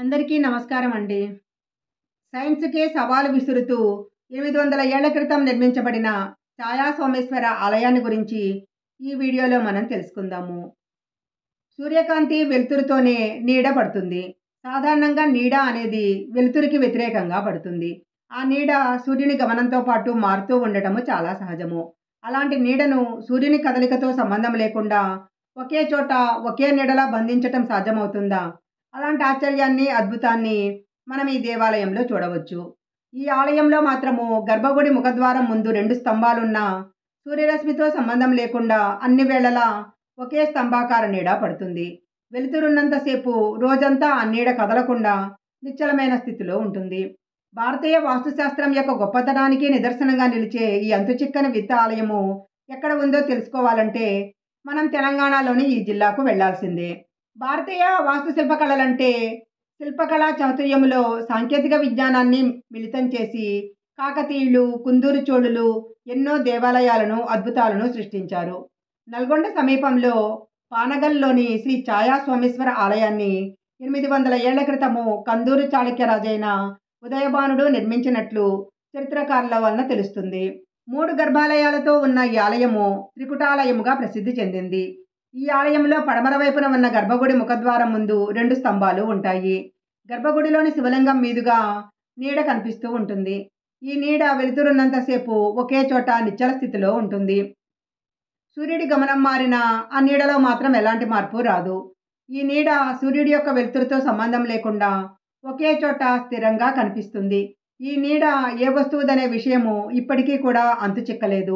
అందరికీ నమస్కారం అండి సైన్స్కే సవాలు విసురుతూ ఎనిమిది వందల ఏళ్ల క్రితం నిర్మించబడిన ఛాయా సోమేశ్వర ఆలయాన్ని గురించి ఈ వీడియోలో మనం తెలుసుకుందాము సూర్యకాంతి వెలుతురుతోనే నీడ పడుతుంది సాధారణంగా నీడ అనేది వెలుతురికి వ్యతిరేకంగా పడుతుంది ఆ నీడ సూర్యుని గమనంతో పాటు మారుతూ ఉండటము చాలా సహజము అలాంటి నీడను సూర్యుని కదలికతో సంబంధం లేకుండా ఒకే చోట ఒకే నీడలా బంధించటం సాధ్యమవుతుందా అలాంటి ఆశ్చర్యాన్ని అద్భుతాన్ని మనం ఈ దేవాలయంలో చూడవచ్చు ఈ ఆలయంలో మాత్రము గర్భగుడి ముఖద్వారం ముందు రెండు స్తంభాలున్న సూర్యరశ్మితో సంబంధం లేకుండా అన్ని వేళలా ఒకే స్తంభాకార నీడ పడుతుంది వెలుతురున్నంతసేపు రోజంతా ఆ నీడ కదలకుండా నిశ్చలమైన స్థితిలో ఉంటుంది భారతీయ వాస్తుశాస్త్రం యొక్క గొప్పతనానికి నిదర్శనంగా నిలిచే ఈ అంతుచిక్కని విత్త ఆలయము ఎక్కడ ఉందో తెలుసుకోవాలంటే మనం తెలంగాణలోని ఈ జిల్లాకు వెళ్లాల్సిందే భారతీయ వాస్తుశిల్ప కళలంటే శిల్పకళా చాతుర్యములో సాంకేతిక విజ్ఞానాన్ని మిళితం చేసి కాకతీయులు కుందూరు చోళులు ఎన్నో దేవాలయాలను అద్భుతాలను సృష్టించారు నల్గొండ సమీపంలో పానగల్లోని శ్రీ ఛాయా సోమేశ్వర ఆలయాన్ని ఎనిమిది వందల ఏళ్ల క్రితము కందూరు చాళుక్య రాజైన ఉదయభానుడు నిర్మించినట్లు చరిత్రకారుల వలన తెలుస్తుంది మూడు గర్భాలయాలతో ఉన్న ఈ ఆలయము త్రికుటాలయముగా ప్రసిద్ధి చెందింది ఈ ఆలయంలో పడమర వైపున ఉన్న గర్భగుడి ముఖద్వారం ముందు రెండు స్తంభాలు ఉంటాయి గర్భగుడిలోని శివలింగం మీదుగా నీడ కనిపిస్తూ ఉంటుంది ఈ నీడ వెలుతురున్నంతసేపు ఒకే చోట నిశ్చల స్థితిలో ఉంటుంది సూర్యుడి గమనం మారిన ఆ నీడలో మాత్రం ఎలాంటి మార్పు రాదు ఈ నీడ సూర్యుడి యొక్క వెలుతురుతో సంబంధం లేకుండా ఒకే చోట స్థిరంగా కనిపిస్తుంది ఈ నీడ ఏ వస్తువుదనే విషయము ఇప్పటికీ కూడా అంతు చిక్కలేదు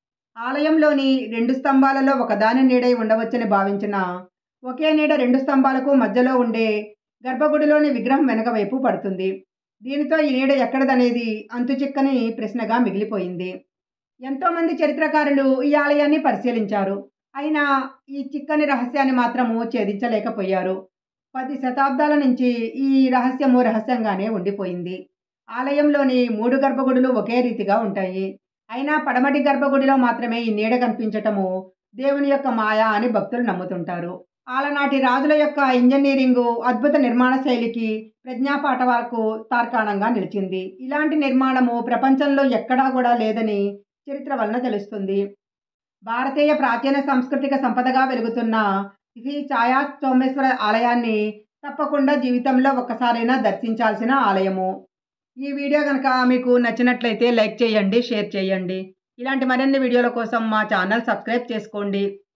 ఆలయంలోని రెండు స్తంభాలలో ఒకదాని నీడై ఉండవచ్చని భావించిన ఒకే నీడ రెండు స్తంభాలకు మధ్యలో ఉండే గర్భగుడిలోని విగ్రహం వెనక వైపు పడుతుంది దీనితో ఈ నీడ ఎక్కడదనేది అంతుచిక్కని ప్రశ్నగా మిగిలిపోయింది ఎంతోమంది చరిత్రకారులు ఈ ఆలయాన్ని పరిశీలించారు అయినా ఈ చిక్కని రహస్యాన్ని మాత్రము ఛేదించలేకపోయారు పది శతాబ్దాల నుంచి ఈ రహస్యము రహస్యంగానే ఉండిపోయింది ఆలయంలోని మూడు గర్భగుడులు ఒకే రీతిగా ఉంటాయి అయినా పడమటి గర్భగుడిలో మాత్రమే ఈ నీడ కనిపించటము దేవుని యొక్క మాయ అని భక్తులు నమ్ముతుంటారు ఆలనాటి రాజుల యొక్క ఇంజనీరింగు అద్భుత నిర్మాణ శైలికి ప్రజ్ఞాపాఠవాలకు తార్కాణంగా నిలిచింది ఇలాంటి నిర్మాణము ప్రపంచంలో ఎక్కడా కూడా లేదని చరిత్ర వలన తెలుస్తుంది భారతీయ ప్రాచీన సాంస్కృతిక సంపదగా వెలుగుతున్న శ్రీ ఛాయా సోమేశ్వర ఆలయాన్ని తప్పకుండా జీవితంలో ఒక్కసారైనా దర్శించాల్సిన ఆలయము ఈ వీడియో కనుక మీకు నచ్చినట్లయితే లైక్ చేయండి షేర్ చేయండి ఇలాంటి మరిన్ని వీడియోల కోసం మా ఛానల్ సబ్స్క్రైబ్ చేసుకోండి